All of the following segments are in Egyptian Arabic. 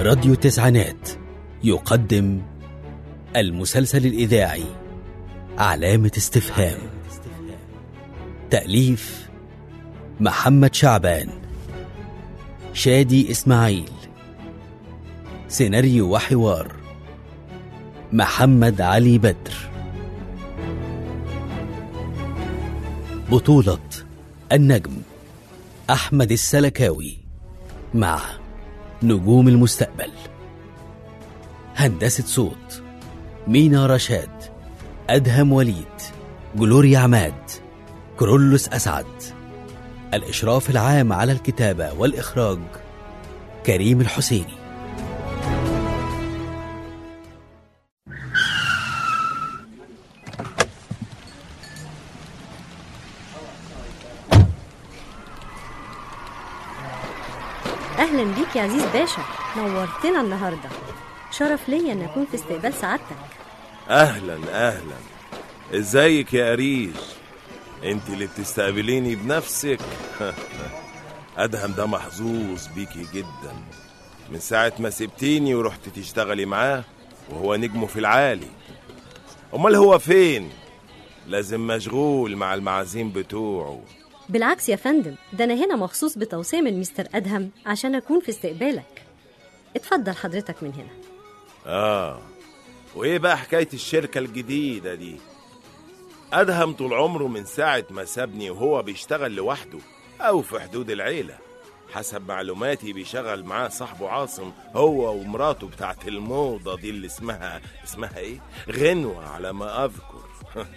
راديو تسعينات يقدم المسلسل الإذاعي علامة استفهام تأليف محمد شعبان شادي إسماعيل سيناريو وحوار محمد علي بدر بطولة النجم أحمد السلكاوي مع نجوم المستقبل هندسة صوت مينا رشاد أدهم وليد جلوريا عماد كرولوس أسعد الإشراف العام على الكتابة والإخراج كريم الحسيني اهلا بيك يا عزيز باشا نورتنا النهارده شرف ليا ان اكون في استقبال سعادتك اهلا اهلا ازيك يا قريش انت اللي بتستقبليني بنفسك ادهم ده محظوظ بيكي جدا من ساعة ما سبتيني ورحت تشتغلي معاه وهو نجمه في العالي امال هو فين لازم مشغول مع المعازيم بتوعه بالعكس يا فندم ده انا هنا مخصوص بتوصيه من مستر ادهم عشان اكون في استقبالك اتفضل حضرتك من هنا اه وايه بقى حكاية الشركة الجديدة دي ادهم طول عمره من ساعة ما سابني وهو بيشتغل لوحده او في حدود العيلة حسب معلوماتي بيشغل معاه صاحبه عاصم هو ومراته بتاعت الموضة دي اللي اسمها اسمها ايه غنوة على ما اذكر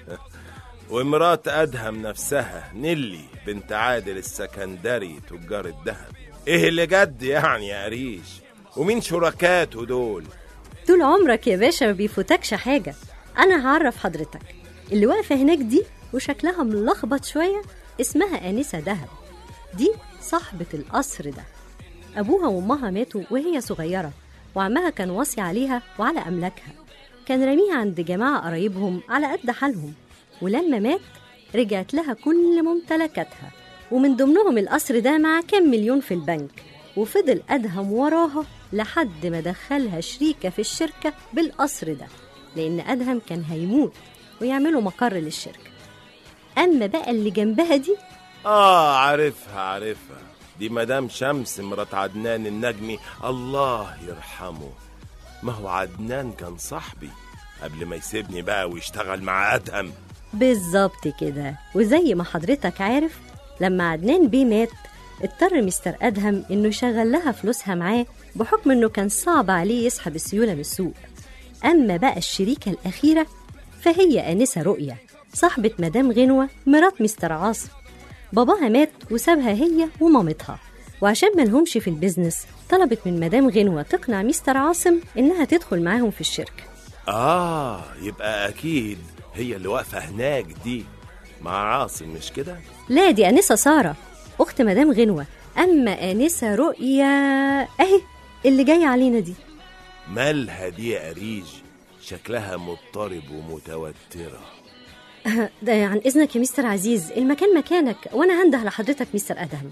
ومرات ادهم نفسها نيلي بنت عادل السكندري تجار الذهب ايه اللي جد يعني يا قريش ومين شركاته دول طول عمرك يا باشا ما بيفوتكش حاجه انا هعرف حضرتك اللي واقفه هناك دي وشكلها ملخبط شويه اسمها انسه دهب دي صاحبه القصر ده ابوها وامها ماتوا وهي صغيره وعمها كان واصي عليها وعلى املاكها كان راميها عند جماعه قرايبهم على قد حالهم ولما مات رجعت لها كل ممتلكاتها ومن ضمنهم القصر ده مع كام مليون في البنك وفضل أدهم وراها لحد ما دخلها شريكة في الشركة بالقصر ده لأن أدهم كان هيموت ويعملوا مقر للشركة أما بقى اللي جنبها دي اه عارفها عارفها دي مدام شمس مرات عدنان النجمي الله يرحمه ما هو عدنان كان صاحبي قبل ما يسيبني بقى ويشتغل مع ادهم بالظبط كده وزي ما حضرتك عارف لما عدنان بيه مات اضطر مستر أدهم إنه يشغل لها فلوسها معاه بحكم إنه كان صعب عليه يسحب السيولة من السوق أما بقى الشريكة الأخيرة فهي آنسة رؤية صاحبة مدام غنوة مرات مستر عاصم باباها مات وسابها هي ومامتها وعشان ملهمش في البيزنس طلبت من مدام غنوة تقنع مستر عاصم إنها تدخل معاهم في الشركة اه يبقى اكيد هي اللي واقفه هناك دي مع عاصم مش كده لا دي أنسة سارة أخت مدام غنوة أما آنسة رؤية أهي اللي جاية علينا دي مالها دي يا قريج شكلها مضطرب ومتوتره ده عن إذنك يا مستر عزيز المكان مكانك وأنا هنده لحضرتك مستر أدهم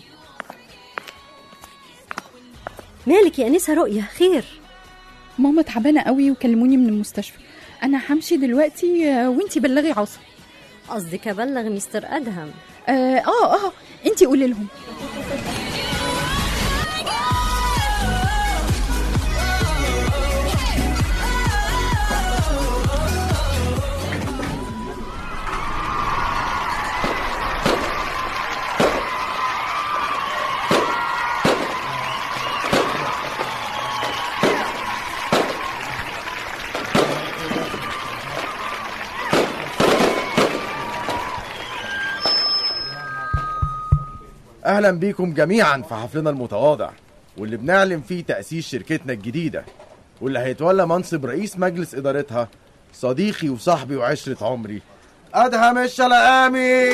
مالك يا أنسة رؤية خير ماما تعبانه قوي وكلموني من المستشفى انا همشي دلوقتي آه، وانتي بلغي عاصم قصدك أبلغ مستر أدهم اه اه, آه انتي قولي لهم اهلا بيكم جميعا في حفلنا المتواضع واللي بنعلن فيه تأسيس شركتنا الجديدة واللي هيتولى منصب رئيس مجلس إدارتها صديقي وصاحبي وعشرة عمري أدهم الشلقامي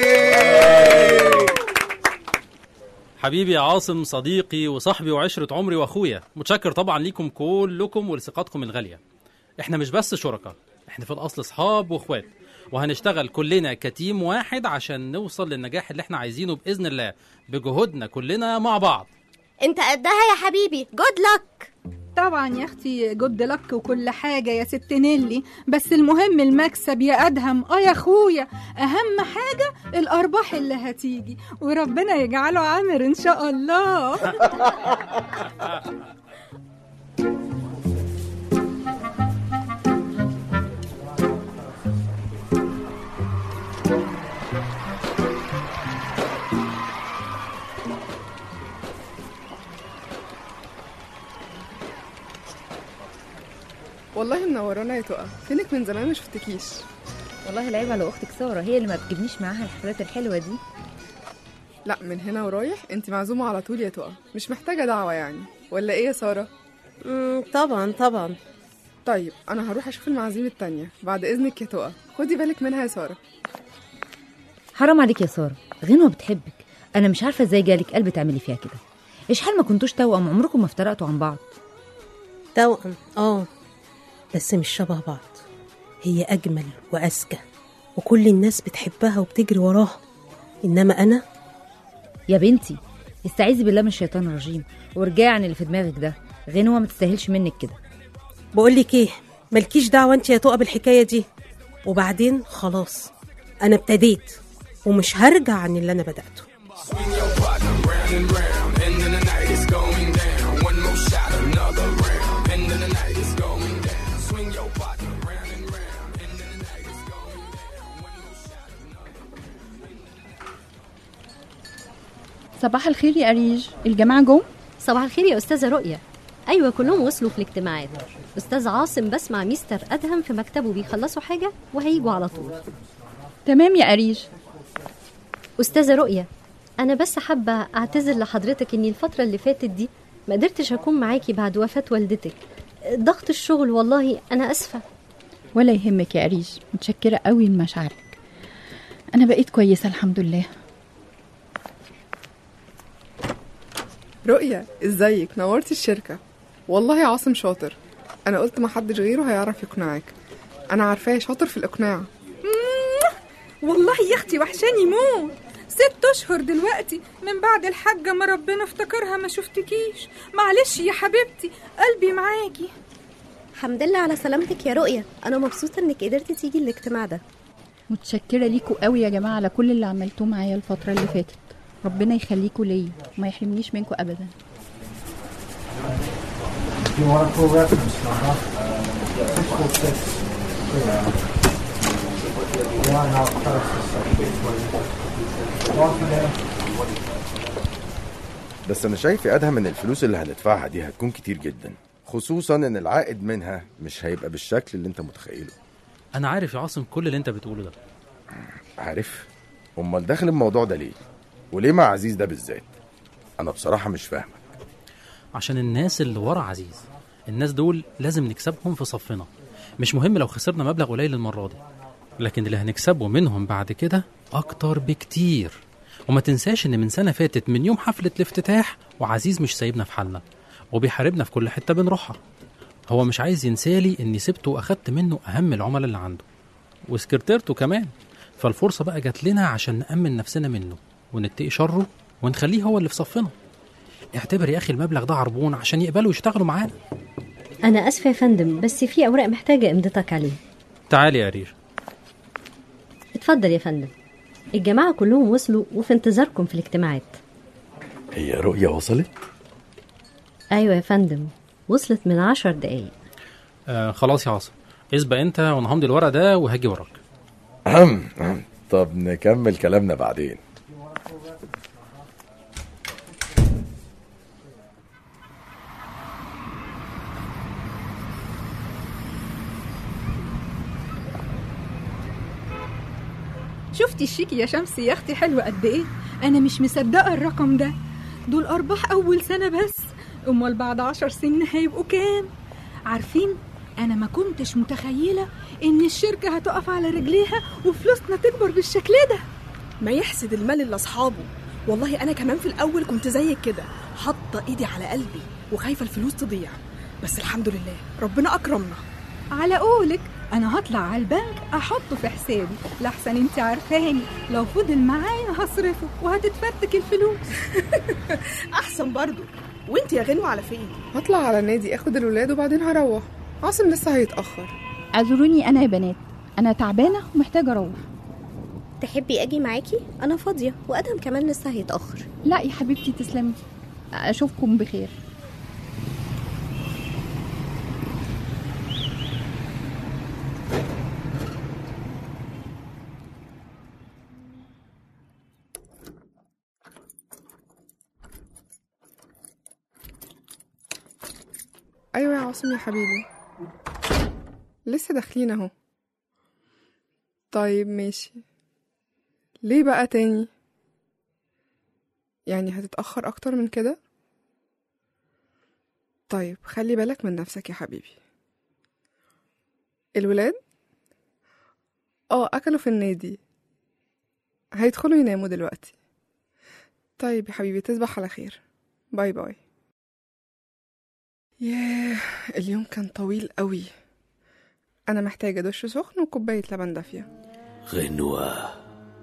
حبيبي يا عاصم صديقي وصاحبي وعشرة عمري واخويا متشكر طبعا ليكم كلكم ولثقتكم الغالية احنا مش بس شركاء احنا في الاصل اصحاب واخوات وهنشتغل كلنا كتيم واحد عشان نوصل للنجاح اللي احنا عايزينه باذن الله بجهودنا كلنا مع بعض انت قدها يا حبيبي جود لك طبعا يا اختي جود لك وكل حاجة يا ست نيلي بس المهم المكسب يا أدهم اه يا أخويا أهم حاجة الأرباح اللي هتيجي وربنا يجعله عامر إن شاء الله والله منورانا يا تقى فينك من زمان ما شفتكيش والله العيب على اختك ساره هي اللي ما بتجيبنيش معاها الحفلات الحلوه دي لا من هنا ورايح انت معزومه على طول يا تقى مش محتاجه دعوه يعني ولا ايه يا ساره مم، طبعا طبعا طيب انا هروح اشوف المعازيم التانية بعد اذنك يا تقى خدي بالك منها يا ساره حرام عليك يا ساره غنوه بتحبك انا مش عارفه ازاي جالك قلب تعملي فيها كده ايش حال ما كنتوش توأم عمركم ما افترقتوا عن بعض توأم اه بس مش شبه بعض هي أجمل وأذكى وكل الناس بتحبها وبتجري وراها إنما أنا يا بنتي استعيذي بالله من الشيطان الرجيم وارجعي عن اللي في دماغك ده غنوه ما تستاهلش منك كده بقولك إيه مالكيش دعوة أنت يا تقى بالحكاية دي وبعدين خلاص أنا ابتديت ومش هرجع عن اللي أنا بدأته صباح الخير يا أريج الجماعة جم صباح الخير يا أستاذة رؤية أيوة كلهم وصلوا في الاجتماعات أستاذ عاصم بس مع ميستر أدهم في مكتبه بيخلصوا حاجة وهيجوا على طول تمام يا أريج أستاذة رؤية أنا بس حابة أعتذر لحضرتك إني الفترة اللي فاتت دي ما قدرتش أكون معاكي بعد وفاة والدتك ضغط الشغل والله أنا أسفة ولا يهمك يا أريج متشكرة قوي لمشاعرك أنا بقيت كويسة الحمد لله رؤية ازيك نورتي الشركة والله يا عاصم شاطر انا قلت ما حدش غيره هيعرف يقنعك انا عارفاه شاطر في الاقناع والله يا اختي وحشاني موت ست اشهر دلوقتي من بعد الحاجة ما ربنا افتكرها ما شفتكيش معلش يا حبيبتي قلبي معاكي الحمد لله على سلامتك يا رؤية أنا مبسوطة إنك قدرتي تيجي الاجتماع ده متشكرة ليكوا قوي يا جماعة على كل اللي عملتوه معايا الفترة اللي فاتت ربنا يخليكوا ليا وما يحرمنيش منكوا أبدا you want a full reference number, uh, six four six. Yeah, and I'll press the second for you. Walk there. بس انا شايف يا ادهم ان الفلوس اللي هندفعها دي هتكون كتير جدا خصوصا ان العائد منها مش هيبقى بالشكل اللي انت متخيله انا عارف يا عاصم كل اللي انت بتقوله ده عارف امال داخل الموضوع ده ليه وليه مع عزيز ده بالذات انا بصراحه مش فاهمك عشان الناس اللي ورا عزيز الناس دول لازم نكسبهم في صفنا مش مهم لو خسرنا مبلغ قليل المرة دي لكن اللي هنكسبه منهم بعد كده أكتر بكتير وما تنساش إن من سنة فاتت من يوم حفلة الافتتاح وعزيز مش سايبنا في حالنا وبيحاربنا في كل حتة بنروحها هو مش عايز ينسالي إني سبته وأخدت منه أهم العملاء اللي عنده وسكرتيرته كمان فالفرصة بقى جات لنا عشان نأمن نفسنا منه ونتقي شره ونخليه هو اللي في صفنا اعتبر يا اخي المبلغ ده عربون عشان يقبلوا يشتغلوا معانا أنا آسفة يا فندم بس في أوراق محتاجة إمضتك عليها تعالي يا رير اتفضل يا فندم الجماعة كلهم وصلوا وفي انتظاركم في الاجتماعات هي رؤية وصلت أيوة يا فندم وصلت من عشر دقايق آه خلاص يا عاصم اسبق انت وانا همضي الورق ده وهاجي وراك أهم أهم. طب نكمل كلامنا بعدين شفتي الشيك يا شمس يا اختي حلوة قد ايه انا مش مصدقة الرقم ده دول ارباح اول سنة بس امال بعد عشر سنين هيبقوا كام عارفين انا ما كنتش متخيلة ان الشركة هتقف على رجليها وفلوسنا تكبر بالشكل ده ما يحسد المال لاصحابه والله انا كمان في الاول كنت زيك كده حاطه ايدي على قلبي وخايفه الفلوس تضيع بس الحمد لله ربنا اكرمنا على قولك انا هطلع على البنك احطه في حسابي لحسن انت عارفاني لو فضل معايا هصرفه وهتتفتك الفلوس احسن برضو وانت يا غنوة على فين هطلع على النادي اخد الولاد وبعدين هروح عاصم لسه هيتأخر اعذروني انا يا بنات انا تعبانه ومحتاجه اروح تحبي اجي معاكي انا فاضيه وادهم كمان لسه هيتاخر لا يا حبيبتي تسلمي اشوفكم بخير ايوه يا عاصم يا حبيبي لسه داخلين اهو طيب ماشي ليه بقى تاني يعني هتتأخر أكتر من كده طيب خلي بالك من نفسك يا حبيبي الولاد اه أكلوا في النادي هيدخلوا يناموا دلوقتي طيب يا حبيبي تصبح على خير باي باي ياه اليوم كان طويل قوي أنا محتاجة دش سخن وكوباية لبن دافية غنوة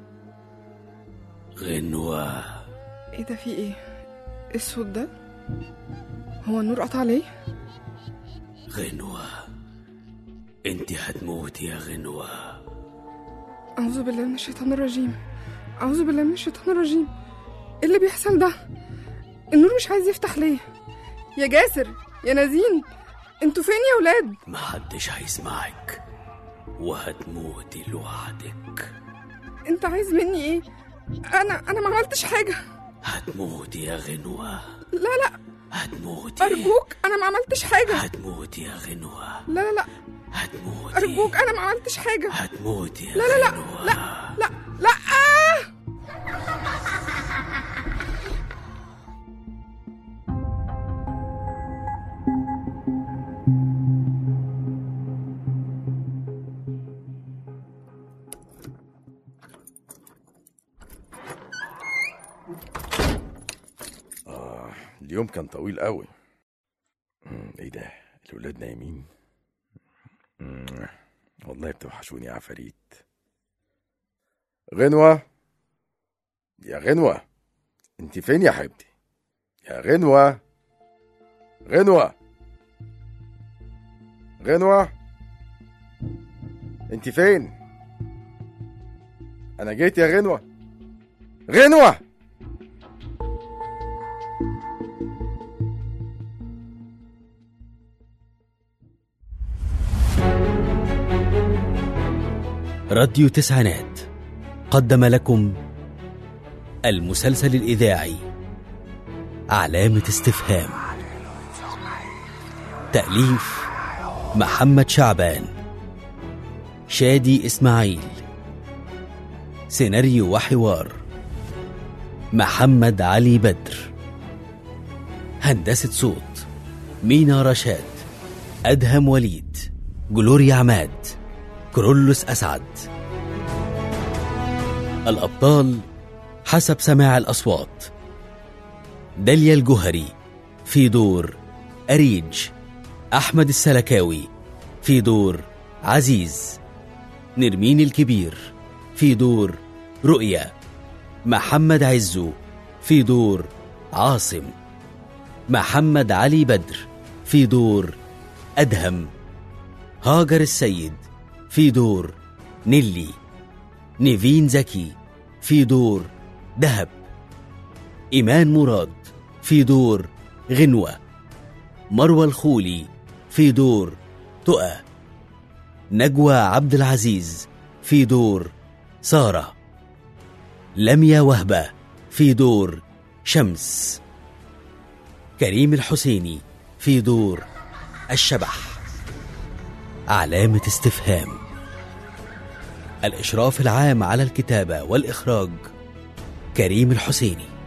غنوة ايه ده في ايه ايه الصوت ده هو النور قطع ليه غنوة انت هتموتي يا غنوة أعوذ بالله من الشيطان الرجيم أعوذ بالله من الشيطان الرجيم ايه اللي بيحصل ده النور مش عايز يفتح ليه يا جاسر يا نازين انتوا فين يا ولاد محدش هيسمعك وهتموتي لوحدك انت عايز مني ايه انا انا ما عملتش حاجه هتموتي يا غنوة لا لا هتموتي ارجوك انا ما عملتش حاجه هتموتي يا غنوة لا لا لا هتموتي ارجوك انا ما عملتش حاجه هتموتي يا لا لا لا غنوة لا لا لا آه! آه اليوم كان طويل قوي مم، ايه ده الولاد نايمين مم، والله بتوحشوني يا عفاريت غنوة يا غنوة انت فين يا حبيبتي يا غنوة غنوة غنوة انت فين انا جيت يا غنوة غنوة راديو تسعينات قدم لكم المسلسل الإذاعي علامة استفهام تأليف محمد شعبان شادي إسماعيل سيناريو وحوار محمد علي بدر هندسة صوت مينا رشاد أدهم وليد جلوريا عماد كرولوس أسعد الأبطال حسب سماع الأصوات داليا الجهري في دور أريج أحمد السلكاوي في دور عزيز نرمين الكبير في دور رؤيا محمد عزو في دور عاصم محمد علي بدر في دور أدهم هاجر السيد في دور نيلي نيفين زكي في دور دهب إيمان مراد في دور غنوة مروى الخولي في دور تقى نجوى عبد العزيز في دور سارة لميا وهبة في دور شمس كريم الحسيني في دور الشبح علامة استفهام الإشراف العام على الكتابة والإخراج كريم الحسيني